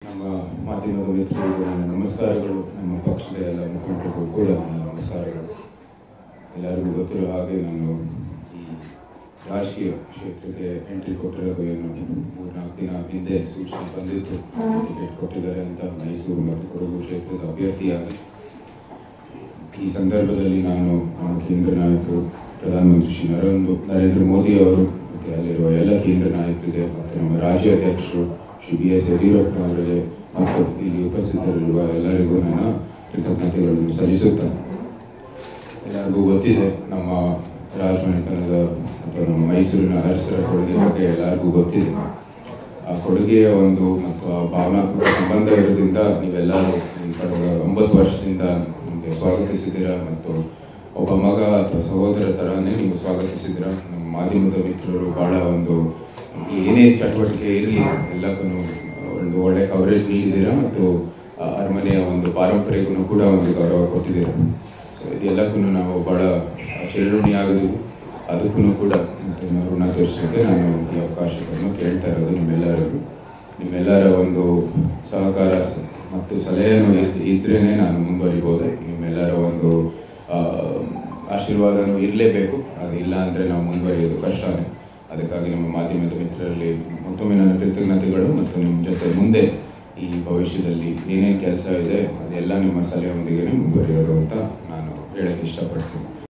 ನಮ್ಮ ಮಾಧ್ಯಮದ ಮಿತ್ರರಿಗೂ ನನ್ನ ನಮಸ್ಕಾರಗಳು ನಮ್ಮ ಪಕ್ಷದ ಎಲ್ಲ ಮುಖಂಡರಿಗೂ ಕೂಡ ನನ್ನ ನಮಸ್ಕಾರಗಳು ಎಲ್ಲರಿಗೂ ಗೊತ್ತಿರೋ ಹಾಗೆ ನಾನು ಈ ರಾಜಕೀಯ ಕ್ಷೇತ್ರಕ್ಕೆ ಎಂಟ್ರಿ ಕೊಟ್ಟಿರೋದು ಏನು ಮೂರ್ನಾಲ್ಕು ದಿನ ಹಿಂದೆ ಸೂಚನೆ ಬಂದಿತ್ತು ಟಿಕೆಟ್ ಕೊಟ್ಟಿದ್ದಾರೆ ಅಂತ ಮೈಸೂರು ಮತ್ತು ಕೊಡಗು ಕ್ಷೇತ್ರದ ಅಭ್ಯರ್ಥಿಯಾಗಿ ಈ ಸಂದರ್ಭದಲ್ಲಿ ನಾನು ನಮ್ಮ ಕೇಂದ್ರ ನಾಯಕರು ಪ್ರಧಾನಮಂತ್ರಿ ಶ್ರೀ ನರೇಂದ್ರ ನರೇಂದ್ರ ಮೋದಿ ಅವರು ಮತ್ತೆ ಅಲ್ಲಿರುವ ಎಲ್ಲ ಕೇಂದ್ರ ನಾಯಕರಿಗೆ ಮತ್ತು ನಮ್ಮ ರಾಜ್ಯಾಧ್ಯಕ್ಷರು ಶ್ರೀ ಬಿ ಎಸ್ ಯಡಿಯೂರಪ್ಪ ಅವರಿಗೆ ಮತ್ತು ಇಲ್ಲಿ ಉಪಸ್ಥಿತರಿರುವ ಎಲ್ಲರಿಗೂ ನನ್ನ ಕೃತಜ್ಞತೆಗಳನ್ನು ಸಲ್ಲಿಸುತ್ತೇನೆ ಎಲ್ಲರಿಗೂ ಗೊತ್ತಿದೆ ನಮ್ಮ ರಾಜಮನೆತನದ ಅಥವಾ ನಮ್ಮ ಮೈಸೂರಿನ ಅರಸರ ಕೊಡುಗೆ ಬಗ್ಗೆ ಎಲ್ಲರಿಗೂ ಗೊತ್ತಿದೆ ಆ ಕೊಡುಗೆಯ ಒಂದು ಮತ್ತು ಆ ಭಾವನಾತ್ಮಕ ಸಂಬಂಧ ಇರೋದ್ರಿಂದ ನೀವೆಲ್ಲರೂ ಈ ಕಳೆದ ಒಂಬತ್ತು ವರ್ಷದಿಂದ ನಮಗೆ ಸ್ವಾಗತಿಸಿದ್ದೀರಾ ಮತ್ತು ಒಬ್ಬ ಮಗ ಅಥವಾ ಸಹೋದರ ತರಾನೇ ನೀವು ಸ್ವಾಗತಿಸಿದ್ದೀರಾ ನಮ್ಮ ಮಾಧ್ಯಮದ ಮಿತ್ರರು ಬಹಳ ಒಂದು ಏನೇ ಚಟುವಟಿಕೆ ಇರಲಿ ಎಲ್ಲಕ್ಕೂ ಒಂದು ಒಳ್ಳೆ ಕವರೇಜ್ ನೀಡಿದ್ದೀರಾ ಮತ್ತು ಆ ಅರಮನೆಯ ಒಂದು ಪಾರಂಪರೆಗೂ ಕೂಡ ಒಂದು ಗೌರವ ಕೊಟ್ಟಿದ್ದೀರಾ ಸೊ ಇದೆಲ್ಲಕ್ಕೂ ನಾವು ಬಹಳ ಚಿರಋಣಿಯಾಗಿದ್ದೀವಿ ಅದಕ್ಕೂ ಕೂಡ ನಿಮ್ಮ ಋಣ ತೀರಿಸಲಿಕ್ಕೆ ನಾನು ಈ ಅವಕಾಶವನ್ನು ಕೇಳ್ತಾ ಇರೋದು ನಿಮ್ಮೆಲ್ಲರಿಗೂ ನಿಮ್ಮೆಲ್ಲರ ಒಂದು ಸಹಕಾರ ಮತ್ತು ಸಲಹೆಯನ್ನು ಇದ್- ಇದ್ರೇನೆ ನಾನು ಮುಂದುವರಿಬೋದು ನಿಮ್ಮೆಲ್ಲರ ಒಂದು ಆ, ಆಶೀರ್ವಾದನೂ ಇರಲೇಬೇಕು ಅದು ಇಲ್ಲ ಅಂದರೆ ನಾವು ಮುಂದುವರಿಯೋದು ಕಷ್ಟನೇ ಅದಕ್ಕಾಗಿ ನಮ್ಮ ಮಾಧ್ಯಮದ ಮಿತ್ರರಲ್ಲಿ ಮತ್ತೊಮ್ಮೆ ನನ್ನ ಕೃತಜ್ಞತೆಗಳು ಮತ್ತು ನಿಮ್ಮ ಜೊತೆ ಮುಂದೆ ಈ ಭವಿಷ್ಯದಲ್ಲಿ ಏನೇನು ಕೆಲಸ ಇದೆ ಅದೆಲ್ಲ ನಿಮ್ಮ ಸಲಹೆಯೊಂದಿಗೆ ಮುಂದುವರಿಯೋದು ಅಂತ ನಾನು ಹೇಳಕ್ಕೆ ಇಷ್ಟಪಡ್ತೀನಿ